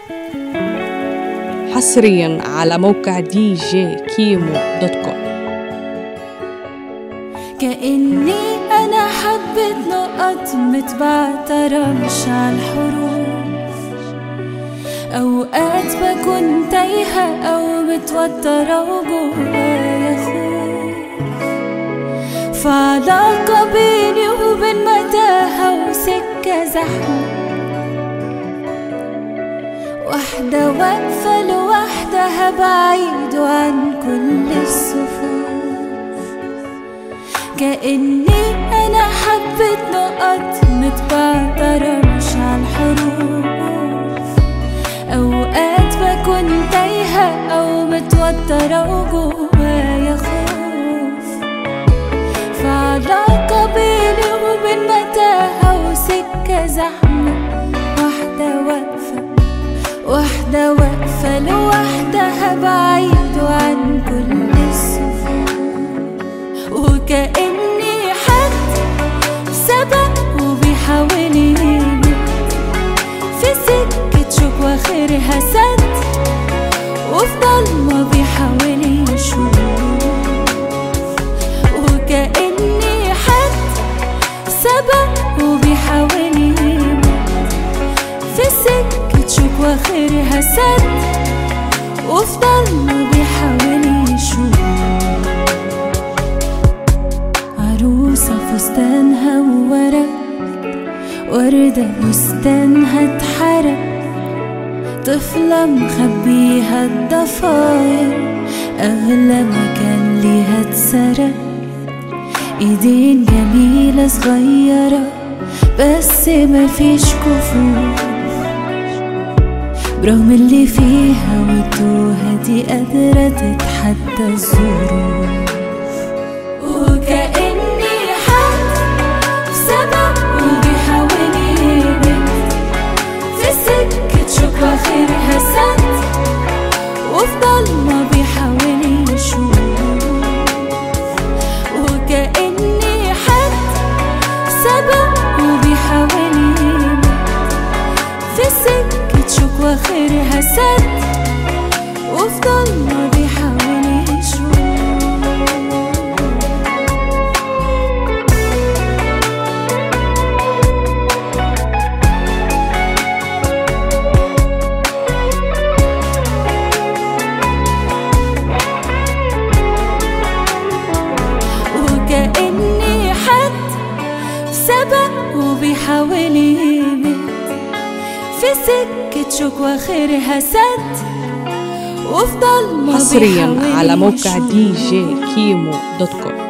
حصريا على موقع دي جي كيمو دوت كوم كأني أنا حبة نقط متبعترة مش عالحروف أوقات بكون تايهة أو متوترة وجوايا خوف فعلاقة بيني وبين متاهة وسكة زحمة واحدة واقفة لوحدها بعيد عن كل الصفوف كأني أنا حبة نقط متبعترة مش عالحروف أوقات بكون تايهة أو متوترة وجوايا خوف فعلاقة بيني وبين متاهة وسكة زحمة واحدة واقفة واحدة واقفة لوحدها بعيد عن كل الصفوف وكأني حد سبق وبيحاول يمد في سكة شوك واخرها سد وفي ضلمة بيحاول يشوف وكأني حد سبق وبيحاول يمد في سكة شوك واخرها سد وفي ضلمة بيحاول يشوف عروسة فستانها وورق وردة بستانها اتحرق طفلة مخبيها الضفاير أغلى مكان ليها اتسرق ايدين جميلة صغيرة بس مفيش كفوف برغم اللي فيها والتوهة دي قادرة تتحدى الظروف وكأني حد سبق وبيحاول يهبط في سكة شوك واخرها سد وفي ضلمة بيحاول يشوف وكأني حد سبق وبيحاول يهبط في سكة شوك واخرها سد وفي ضلمة بيحاول يشوف وكأني حد سبق وبيحاول يمد في سكة شوك واخرها سد وفي ضلمة حصريا بيحاول على موقع يشوف. دي جي كيمو دوت كوم